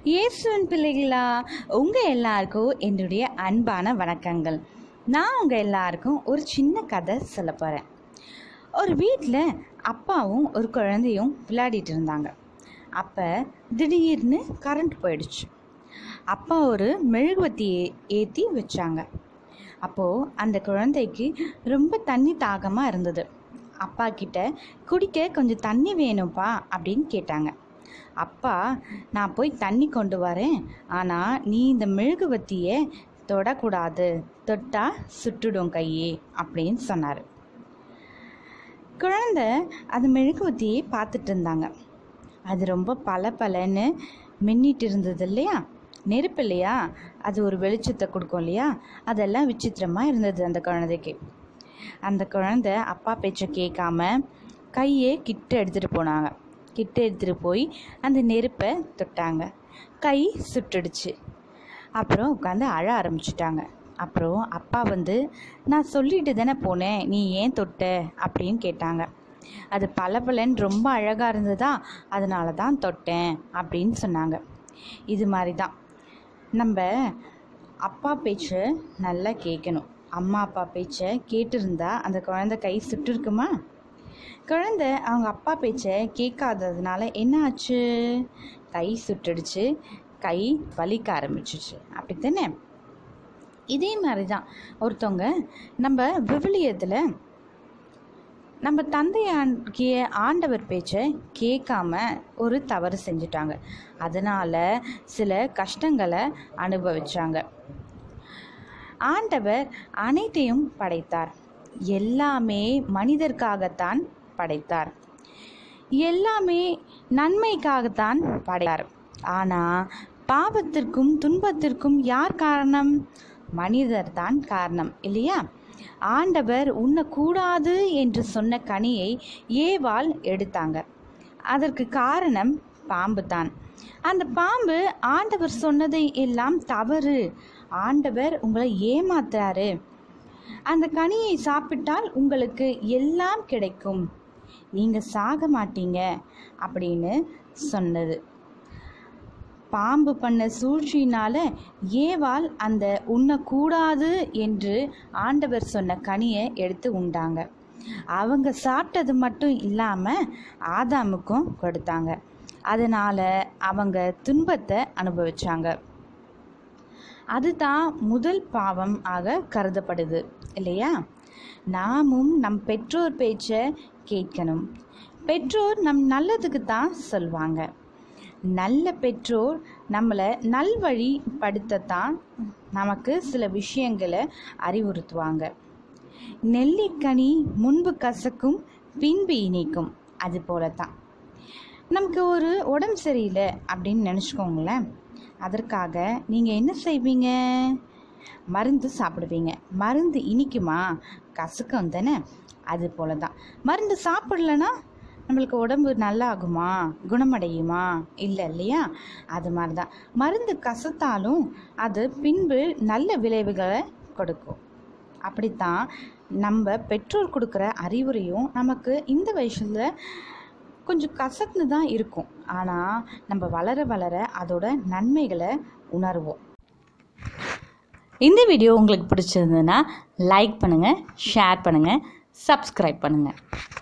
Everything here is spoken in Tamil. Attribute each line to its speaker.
Speaker 1: இயேசுவின் பிள்ளைகளா உங்கள் எல்லாருக்கும் என்னுடைய அன்பான வணக்கங்கள் நான் உங்கள் எல்லாருக்கும் ஒரு சின்ன கதை சொல்ல போகிறேன் ஒரு வீட்டில் அப்பாவும் ஒரு குழந்தையும் விளையாடிட்டு இருந்தாங்க அப்போ திடீர்னு கரண்ட் போயிடுச்சு அப்பா ஒரு மெழுகுவத்தி ஏற்றி வச்சாங்க அப்போது அந்த குழந்தைக்கு ரொம்ப தண்ணி தாகமாக இருந்தது அப்பா கிட்ட குடிக்க கொஞ்சம் தண்ணி வேணும்ப்பா அப்படின்னு கேட்டாங்க அப்பா நான் போய் தண்ணி கொண்டு வரேன் ஆனால் நீ இந்த மெழுகுவத்தியை தொடக்கூடாது தொட்டா சுட்டுடும் கையே அப்படின்னு சொன்னார் குழந்தை அது மெழுகுவத்தியை பார்த்துட்டு இருந்தாங்க அது ரொம்ப பல பலன்னு மின்னிட்டு இருந்தது இல்லையா நெருப்பு இல்லையா அது ஒரு வெளிச்சத்தை கொடுக்கும் இல்லையா அதெல்லாம் விசித்திரமாக இருந்தது அந்த குழந்தைக்கு அந்த குழந்தை அப்பா பேச்சை கேட்காம கையே கிட்ட எடுத்துகிட்டு போனாங்க கிட்ட எடுத்துகிட்டு போய் அந்த நெருப்பை தொட்டாங்க கை சுட்டுடுச்சு அப்புறம் உட்காந்து அழ ஆரம்பிச்சிட்டாங்க அப்புறம் அப்பா வந்து நான் சொல்லிட்டு தானே போனேன் நீ ஏன் தொட்ட அப்படின்னு கேட்டாங்க அது பளபளன்னு ரொம்ப அழகாக இருந்ததா அதனால தான் தொட்டேன் அப்படின்னு சொன்னாங்க இது மாதிரி தான் நம்ம அப்பா பேச்சை நல்லா கேட்கணும் அம்மா அப்பா பேச்சை கேட்டிருந்தா அந்த குழந்தை கை சுட்டிருக்குமா குழந்தை அவங்க அப்பா பேச்சை கேட்காததுனால என்ன ஆச்சு கை சுட்டுடுச்சு கை வலிக்க ஆரம்பிச்சிச்சு அப்படி தானே இதே மாதிரி தான் ஒருத்தவங்க நம்ம விவிலியத்தில் நம்ம தந்தையாகிய ஆண்டவர் பேச்சை கேட்காம ஒரு தவறு செஞ்சுட்டாங்க அதனால் சில கஷ்டங்களை அனுபவிச்சாங்க ஆண்டவர் அனைத்தையும் படைத்தார் எல்லாமே மனிதர்க்காகத்தான் படைத்தார் எல்லாமே நன்மைக்காகத்தான் படைத்தார் ஆனால் பாவத்திற்கும் துன்பத்திற்கும் யார் காரணம் மனிதர் தான் காரணம் இல்லையா ஆண்டவர் உண்ணக்கூடாது என்று சொன்ன கனியை ஏவாள் எடுத்தாங்க அதற்கு காரணம் பாம்பு தான் அந்த பாம்பு ஆண்டவர் சொன்னதை எல்லாம் தவறு ஆண்டவர் உங்களை ஏமாத்துறாரு அந்த கனியை சாப்பிட்டால் உங்களுக்கு எல்லாம் கிடைக்கும் நீங்கள் சாக மாட்டீங்க அப்படின்னு சொன்னது பாம்பு பண்ண சூழ்ச்சியினால ஏவாள் அந்த உண்ணக்கூடாது என்று ஆண்டவர் சொன்ன கனியை எடுத்து உண்டாங்க அவங்க சாப்பிட்டது மட்டும் இல்லாமல் ஆதாமுக்கும் கொடுத்தாங்க அதனால் அவங்க துன்பத்தை அனுபவிச்சாங்க அதுதான் முதல் பாவம் ஆக கருதப்படுது இல்லையா நாமும் நம் பெற்றோர் பேச்சை கேட்கணும் பெற்றோர் நம் நல்லதுக்கு தான் சொல்வாங்க நல்ல பெற்றோர் நம்மளை நல்வழி படுத்தத்தான் நமக்கு சில விஷயங்களை அறிவுறுத்துவாங்க நெல்லிக்கனி முன்பு கசக்கும் பின்பு இனிக்கும் அது போல தான் நமக்கு ஒரு உடம்பு சரியில்லை அப்படின்னு நினச்சிக்கோங்களேன் அதற்காக நீங்கள் என்ன செய்வீங்க மருந்து சாப்பிடுவீங்க மருந்து இனிக்குமா கசக்கம் தானே அது போல தான் மருந்து சாப்பிடலன்னா நம்மளுக்கு உடம்பு நல்லா ஆகுமா குணமடையுமா இல்லை இல்லையா அது மாதிரி தான் மருந்து கசத்தாலும் அது பின்பு நல்ல விளைவுகளை கொடுக்கும் அப்படித்தான் நம்ம பெற்றோர் கொடுக்குற அறிவுரையும் நமக்கு இந்த வயசில் கொஞ்சம் கசக்குன்னு தான் இருக்கும் ஆனால் நம்ம வளர வளர அதோட நன்மைகளை உணர்வோம் இந்த வீடியோ உங்களுக்கு பிடிச்சிருந்ததுன்னா லைக் பண்ணுங்கள் ஷேர் பண்ணுங்கள் சப்ஸ்கிரைப் பண்ணுங்கள்